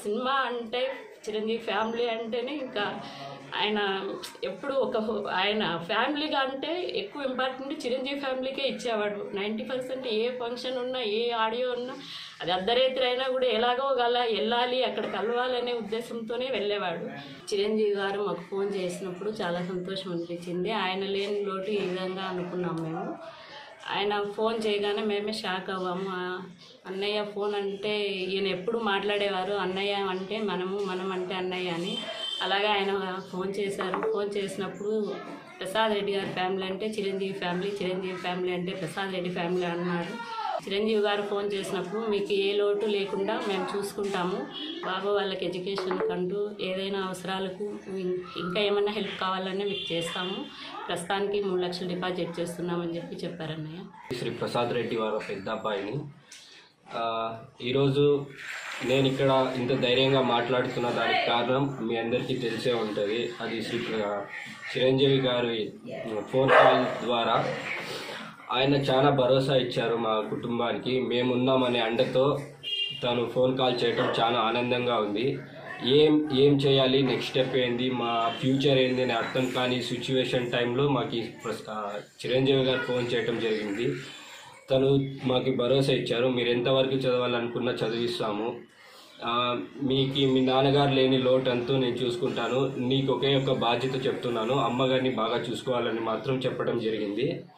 cinema అంటే Chiranjeevi family అంటేనే ఇంకా ఆయన ఎప్పుడు ఒక ఆయన ఫ్యామిలీగా అంటే ఎక్కువ ఇంపార్టెంట్ చిరంజీవి ఫ్యామిలీకే ఇచ్చేవాడు నైంటీ పర్సెంట్ ఏ ఫంక్షన్ ఉన్నా ఏ ఆడియో ఉన్నా అది అర్ధరేత్రి అయినా కూడా ఎలాగో గల వెళ్ళాలి అక్కడ కలవాలనే ఉద్దేశంతోనే వెళ్ళేవాడు చిరంజీవి గారు మాకు ఫోన్ చేసినప్పుడు చాలా సంతోషం అనిపించింది ఆయన లేని లోటు ఈ విధంగా అనుకున్నాం మేము ఆయన ఫోన్ చేయగానే మేమే షాక్ అవ్వాము ఆ అన్నయ్య ఫోన్ అంటే ఈయన ఎప్పుడు మాట్లాడేవారు అన్నయ్య అంటే మనము మనం అంటే అన్నయ్య అని అలాగే ఆయన ఫోన్ చేశారు ఫోన్ చేసినప్పుడు ప్రసాద్ రెడ్డి గారి ఫ్యామిలీ అంటే చిరంజీవి ఫ్యామిలీ చిరంజీవి ఫ్యామిలీ అంటే ప్రసాద్ రెడ్డి ఫ్యామిలీ అన్నారు చిరంజీవి గారు ఫోన్ చేసినప్పుడు మీకు ఏ లోటు లేకుండా మేము చూసుకుంటాము బాబు వాళ్ళకి ఎడ్యుకేషన్ కంటూ ఏదైనా అవసరాలకు ఇం- ఇంకా ఏమైనా హెల్ప్ కావాలన్నా మీకు చేస్తాము ప్రస్తుతానికి మూడు లక్షలు డిపాజిట్ చేస్తున్నామని చెప్పి చెప్పారన్నయ్య శ్రీ ప్రసాద్ రెడ్డి వారి పెద్ద అబ్బాయిని ఆ, ఈరోజు నేను ఇక్కడ ఇంత ధైర్యంగా మాట్లాడుతున్న దానికి కారణం మీ అందరికీ తెలిసే ఉంటుంది అది శ్రీ ప్ర- చిరంజీవి గారి ఫోన్ కాల్ ద్వారా ఆయన చాలా భరోసా ఇచ్చారు మా కుటుంబానికి మేమున్నామనే అండతో తను ఫోన్ కాల్ చేయడం చాలా ఆనందంగా ఉంది ఏం ఏం చేయాలి నెక్స్ట్ స్టెప్ ఏంది మా ఫ్యూచర్ ఏంది అని అర్థం కాని సిచ్యువేషన్ టైంలో మాకు ఈ ప్రస్- ఆ, చిరంజీవి గారు ఫోన్ చేయడం జరిగింది తను మాకు భరోసా ఇచ్చారు మీరు ఎంతవరకు చదవాలనుకున్నా చదివిస్తాము ఆ, మీకు మీ నాన్నగారు లేని లోటు అంటూ నేను చూసుకుంటాను నీకు ఒకే ఒక బాధ్యత చెప్తున్నాను అమ్మగారిని బాగా చూసుకోవాలని మాత్రం చెప్పడం జరిగింది